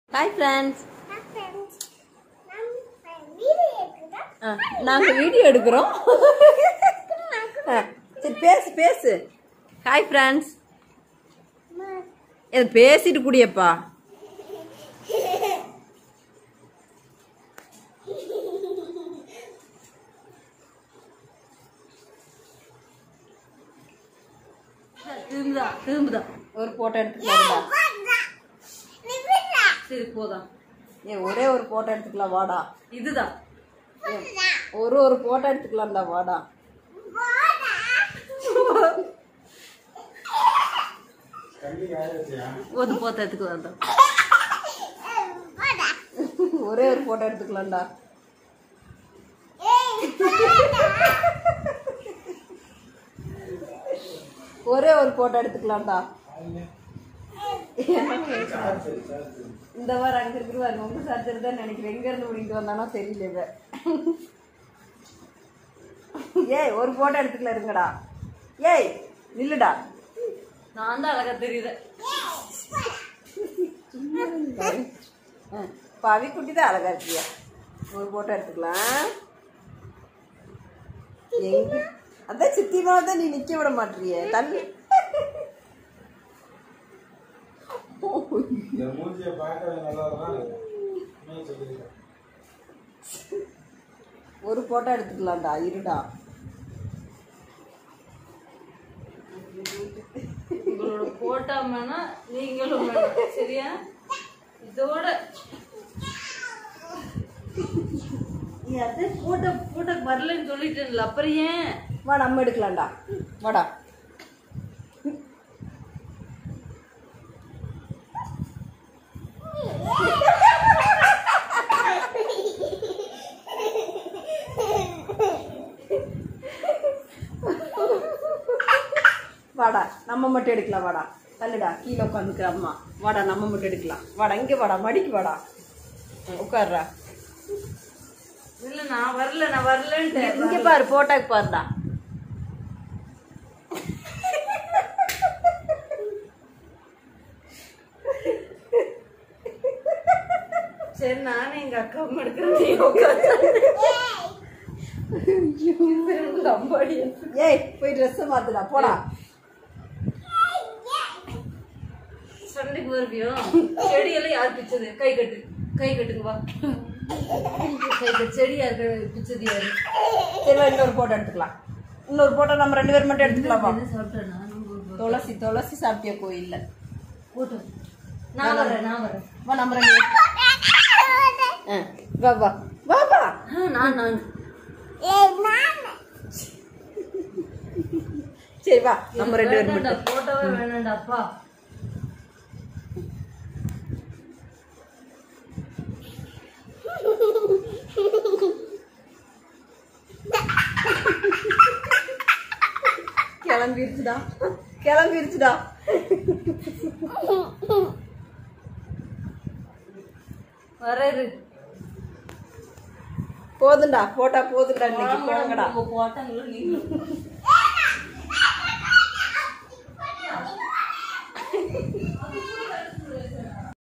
Hi friends நாங்கள் video எடுக்கிறோம் ஆ, சரி பேசு பேசு ஹாய் ஃப்ரெண்ட்ஸ் இது பேசிட்டு கூடியப்பா திரும்புதா திரும்புதா ஒரு போட்டோ எடுத்துக்கலாம் சரி போதான் ஏ ஒரே ஒரு போட்டோ எடுத்துக்கலாம் வாடா இதுதான் ஏ, ஒரு ஒரு போட்டோ எடுத்துக்கலாம்டா வாடா ஒரு போட்டோ எடுத்துக்கலாம்டா ஒரே ஒரு போட்டோ எடுத்துக்கலாம்டா ஒரே ஒரு போட்டோ எடுத்துக்கலாம்டா இந்த வாரம் அங்க இருக்கிற பாருங்க உங்க சார்ஜர் தான் நினைக்கிறேன் எங்க இருந்து முடிக்கிட்டு வந்தானோ தெரியல இவ ஏய் ஒரு போட்டோ எடுத்துக்கல இருங்கடா ஏய் நில்லுடா நான் தான் அழகா தெரியுது பவி குட்டி தான் அழகா இருக்கியா ஒரு போட்டோ எடுத்துக்கலாம் எங்க அதான் சித்திமா தான் நீ நிக்க விட மாட்டிய தள்ளி இந்த மூஞ்சியை பார்க்கவே நல்லா தான் உண்மையை சொல்லியிருக்கேன். ஒரு போட்டோ எடுத்துக்கலாம்டா இருடா உங்களோட போட்டா வேணா நீங்களும் வேணும் சரியா இதோட நீ அதே போட்டோ போட்டோ வரலன்னு சொல்லிட்டேன்ல அப்புறம் ஏன் வா நம்ம எடுக்கலாம்டா வாடா வாடா நம்ம மட்டும் எடுக்கலாம் வாடா தள்ளுடா கீழே உட்காந்துக்கிற அம்மா வாடா நம்ம மட்டும் எடுக்கலாம் வாடா இங்கே வாடா மடிக்கு வாடா ம், உட்காருடா இல்ல நான் வரல நான் வரலன்ட்டு இங்க பாரு போட்டாக்கு பாருடா சரி நானே எங்க அக்கா எடுக்கிறேன் நீ உட்காந்து ஏய் போய் ட்ரெஸ் மாத்துடா போடா சண்டைக்கு வருவியோ செடியெல்லாம் யார் பிச்சது கை கட்டு கை கட்டுங்க வா கை கட்டு செடி யார் பிச்சது யாரு சரி வா, இன்னொரு போட்டோ எடுத்துக்கலாம் இன்னொரு போட்டோ நம்ம ரெண்டு பேரும் மட்டும் எடுத்துக்கலாமா என்ன சாப்பிட்டேன் நான் துளசி துளசி சாப்பிட்டிய கோயில்ல போட்டு நான் வரேன் நான் வரேன் வா நம்ம ரெண்டு பேரும் ஆ, வா வா வா வா ஆ, நான் நான் சரி வா நம்ம ரெண்டு பேரும் வேணாம்டா, மட்டும் போட்டோவே வேணாம்டா அப்பா கிளம்பிருச்சுடா கிளம்பிருச்சுடா வராரு போதும்டா போட்டா போதும்டா இன்னைக்கு போங்கடா போட்டாங்களும் நீங்களும்